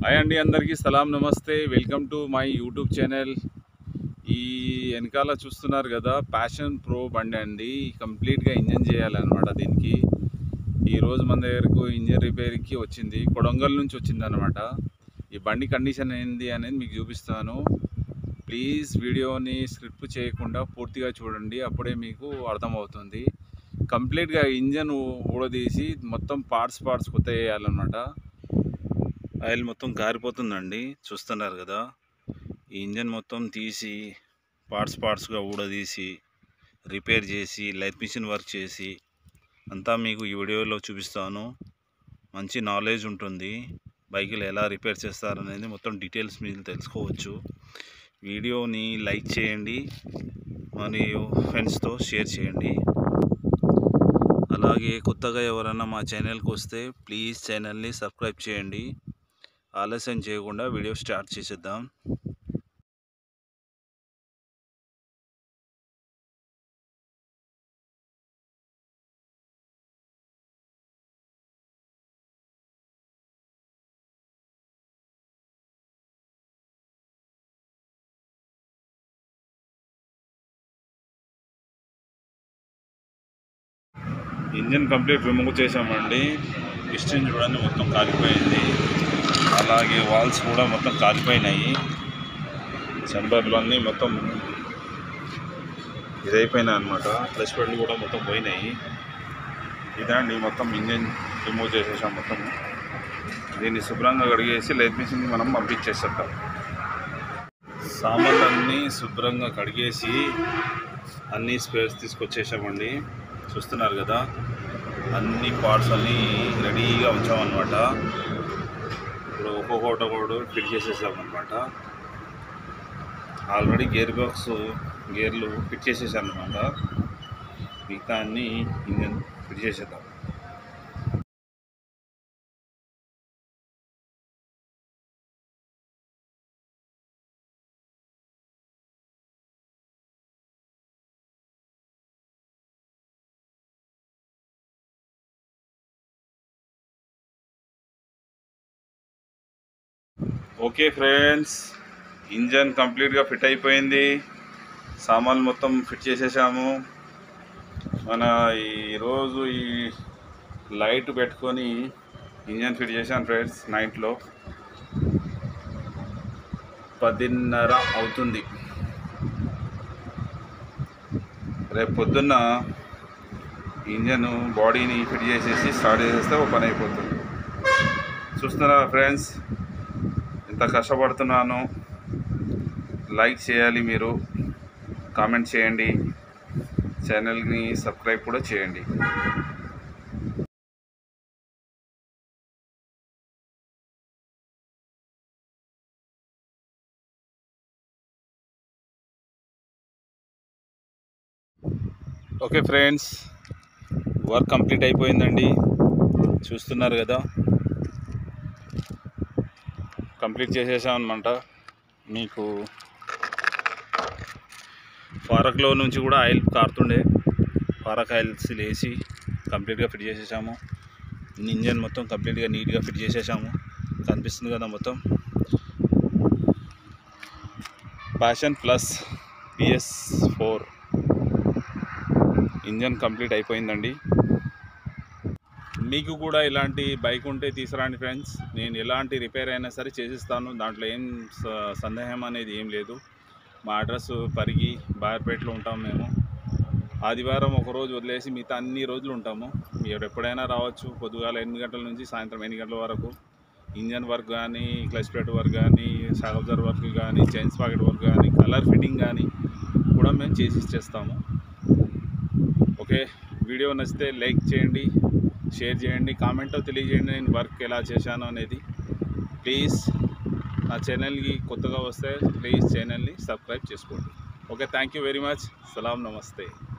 hi అండి అందరికీ సలాం నమస్తే welcome to my YouTube channel ఈ వెనకాల చూస్తున్నారు కదా ప్యాషన్ ప్రో బండి అండి కంప్లీట్గా ఇంజన్ చేయాలన్నమాట దీనికి ఈరోజు మన దగ్గరకు ఇంజన్ రిపేర్కి వచ్చింది కొడంగల్ నుంచి వచ్చింది అనమాట ఈ బండి కండిషన్ ఏంది అనేది మీకు చూపిస్తాను ప్లీజ్ వీడియోని స్క్రిప్ట్ చేయకుండా పూర్తిగా చూడండి అప్పుడే మీకు అర్థమవుతుంది కంప్లీట్గా ఇంజన్ ఊడదీసి మొత్తం పార్ట్స్ పార్ట్స్ కొత్త వేయాలన్నమాట ఆయిల్ మొత్తం కారిపోతుందండి చూస్తున్నారు కదా ఈ ఇంజన్ మొత్తం తీసి పార్ట్స్ పార్ట్స్గా ఊడదీసి రిపేర్ చేసి లైట్ మిషన్ వర్క్ చేసి అంతా మీకు ఈ వీడియోలో చూపిస్తాను మంచి నాలెడ్జ్ ఉంటుంది బైకులు ఎలా రిపేర్ చేస్తారనేది మొత్తం డీటెయిల్స్ మీరు తెలుసుకోవచ్చు వీడియోని లైక్ చేయండి మరియు ఫ్రెండ్స్తో షేర్ చేయండి అలాగే కొత్తగా ఎవరైనా మా ఛానల్కి వస్తే ప్లీజ్ ఛానల్ని సబ్స్క్రైబ్ చేయండి ఆలస్యం చేయకుండా వీడియో స్టార్ట్ చేసేద్దాం ఇంజిన్ కంప్లీట్ రిమూవ్ చేసామండి పిస్టన్ చూడండి మొత్తం కాలిపోయింది అలాగే వాల్స్ కూడా మొత్తం కాలిపోయినాయి చెంబర్లు అన్నీ మొత్తం ఇదైపోయినాయి అనమాట ప్లస్ పెడ్లు కూడా మొత్తం పోయినాయి ఇదండి మొత్తం ఇంజిన్ రిమూవ్ చేసేసాం మొత్తం దీన్ని శుభ్రంగా కడిగేసి లైట్ మిషన్ మనం పంపించేసేద్దాం సామాన్లన్నీ శుభ్రంగా కడిగేసి అన్ని స్పేర్స్ తీసుకొచ్చేసామండి చూస్తున్నారు కదా అన్ని పార్ట్స్ అన్నీ రెడీగా ఉంచామన్నమాట ఇప్పుడు ఒక్కొక్కటి ఒకటి ఫిట్ చేసేసాం అనమాట ఆల్రెడీ గేర్ బాక్స్ గేర్లు ఫిట్ చేసేసాం అనమాట మిగతా అన్ని ఇంజన్ ఫిట్ చేసేద్దాం ఓకే ఫ్రెండ్స్ ఇంజన్ కంప్లీట్గా ఫిట్ అయిపోయింది సామాన్లు మొత్తం ఫిట్ చేసేసాము మన ఈరోజు ఈ లైట్ పెట్టుకొని ఇంజన్ ఫిట్ చేశాను ఫ్రెండ్స్ నైట్లో పదిన్నర అవుతుంది రేపు పొద్దున్న ఇంజన్ బాడీని ఫిట్ చేసేసి స్టార్ట్ చేసేస్తే ఒక పని అయిపోతుంది చూస్తున్నారా ఫ్రెండ్స్ ఎంత కష్టపడుతున్నాను లైక్ చేయాలి మీరు కామెంట్ చేయండి ఛానల్ని సబ్స్క్రైబ్ కూడా చేయండి ఓకే ఫ్రెండ్స్ వర్క్ కంప్లీట్ అయిపోయిందండి చూస్తున్నారు కదా కంప్లీట్ చేసేసాం అనమాట మీకు ఫారక్లో నుంచి కూడా ఆయిల్ కారుతుండే ఫారక్ ఆయిల్స్ వేసి కంప్లీట్గా ఫిట్ చేసేసాము ఇంజన్ మొత్తం కంప్లీట్గా నీట్గా ఫిట్ చేసేసాము కనిపిస్తుంది కదా మొత్తం Passion plus PS four engine complete అయిపోయిందండి మీకు కూడా ఇలాంటి బైక్ ఉంటే తీసుకురండి ఫ్రెండ్స్ నేను ఎలాంటి రిపేర్ అయినా సరే చేసిస్తాను దాంట్లో ఏం స- సందేహం అనేది ఏం లేదు మా అడ్రస్ పరిగి బాయర్పేటలో ఉంటాం మేము ఆదివారం ఒక రోజు వదిలేసి మిగతా అన్ని రోజులు ఉంటాము మీరు ఎప్పుడైనా రావచ్చు పొద్దుగాల ఎనిమిది గంటల నుంచి సాయంత్రం ఎనిమిది గంటల వరకు ఇంజన్ వర్క్ కానీ క్లచ్ ప్లేట్ వర్క్ కానీ సాగబ్జర్ వర్క్ కానీ చైన్స్ పాకెట్ వర్క్ కానీ కలర్ ఫిట్టింగ్ కానీ కూడా మేము చేసి ఇచ్చేస్తాము ఓకే వీడియో నచ్చితే లైక్ చేయండి షేర్ చేయండి కామెంట్లో తెలియజేయండి నేను వర్క్ ఎలా చేశాను అనేది ప్లీజ్ నా ఛానల్కి కొత్తగా వస్తే ప్లీజ్ ఛానల్ని సబ్స్క్రైబ్ చేసుకోండి okay thank you very much సలాం నమస్తే